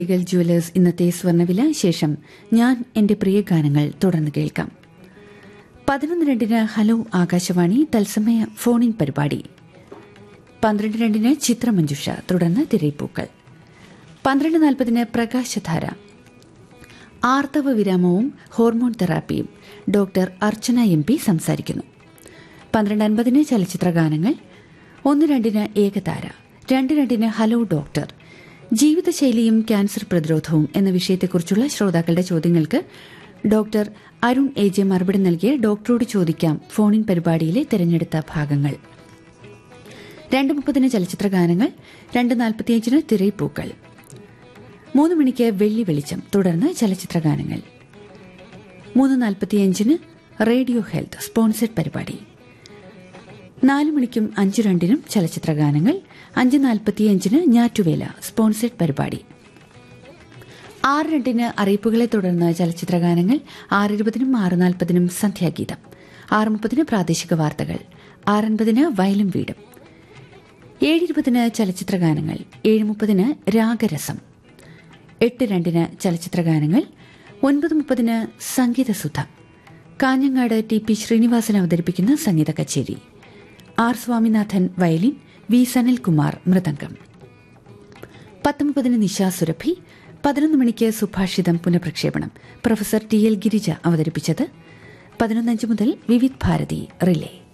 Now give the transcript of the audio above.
ഇഗൽ jewellers ഇന്നത്തെ സ്വർണ്ണവില ശേഷം ഞാൻ എന്റെ പ്രിയ ഗാനങ്ങൾ തുടർന്ന് കേൾക്കാം പതിനൊന്ന് രണ്ടിന് ഹലോ ആകാശവാണി തത്സമയ ഫോണിൻ പരിപാടി പന്ത്രണ്ട് രണ്ടിന് ചിത്രമഞ്ജുഷ തുടർന്ന് തിരയിപ്പൂക്കൾ പന്ത്രണ്ട് നാൽപ്പതിന് പ്രകാശധാര ആർത്തവ വിരാമവും ഹോർമോൺ തെറാപ്പിയും ഡോക്ടർ അർച്ചന എം പി സംസാരിക്കുന്നു പന്ത്രണ്ട് അൻപതിന് ചലച്ചിത്ര ഗാനങ്ങൾ ഒന്ന് രണ്ടിന് ഏകതാര രണ്ട് രണ്ടിന് ഹലോ ഡോക്ടർ ജീവിതശൈലിയും ക്യാൻസർ പ്രതിരോധവും എന്ന വിഷയത്തെക്കുറിച്ചുള്ള ശ്രോതാക്കളുടെ ചോദ്യങ്ങൾക്ക് ഡോക്ടർ അരുൺ എ ജെ മറുപടി നൽകിയ ഡോക്ടറോട് ചോദിക്കാം ഫോണിൻ പരിപാടിയിലെ തെരഞ്ഞെടുത്ത ഭാഗങ്ങൾ രണ്ട് മുപ്പതിന് ചലച്ചിത്ര ഗാനങ്ങൾ രണ്ട് നാൽപ്പത്തിയഞ്ചിന് തിരയിപ്പൂക്കൾ മൂന്ന് മണിക്ക് വെള്ളി വെളിച്ചം തുടർന്ന് ചലച്ചിത്ര ഗാനങ്ങൾ മൂന്ന് നാൽപ്പത്തിയഞ്ചിന് റേഡിയോ ഹെൽത്ത് സ്പോൺസർഡ് പരിപാടി നാല് മണിക്കും അഞ്ചു രണ്ടിനും ചലച്ചിത്ര ഗാനങ്ങൾ അഞ്ച് നാൽപ്പത്തിയഞ്ചിന് ഞാറ്റുവേല സ്പോൺസർഡ് പരിപാടി ആറ് രണ്ടിന് അറിയിപ്പുകളെ തുടർന്ന് ചലച്ചിത്ര ഗാനങ്ങൾ ആറ് ഇരുപതിനും ആറ് നാൽപ്പതിനും സന്ധ്യാഗീതം ആറ് മുപ്പതിന് പ്രാദേശിക വാർത്തകൾ ആറൻപതിന് വയലും വീടും ഏഴ് ഇരുപതിന് ചലച്ചിത്ര ഗാനങ്ങൾ ഏഴ് മുപ്പതിന് രാഗരസം എട്ട് രണ്ടിന് ചലച്ചിത്ര ഗാനങ്ങൾ ഒൻപത് മുപ്പതിന് സംഗീതസുധ കാഞ്ഞങ്ങാട് ടി പി ശ്രീനിവാസൻ അവതരിപ്പിക്കുന്ന സംഗീത കച്ചേരി R Swaminathan violin V Sanalkumar മൃദംഗം പത്തൊമ്പതിന് നിശാ സുരഭി പതിനൊന്ന് മണിക്ക് സുഭാഷിതം പുനഃപ്രക്ഷേപണം പ്രൊഫസർ ടി എൽ ഗിരിജ അവതരിപ്പിച്ചത് പതിനൊന്നഞ്ച് മുതൽ വിവിധ് ഭാരതി റിലേ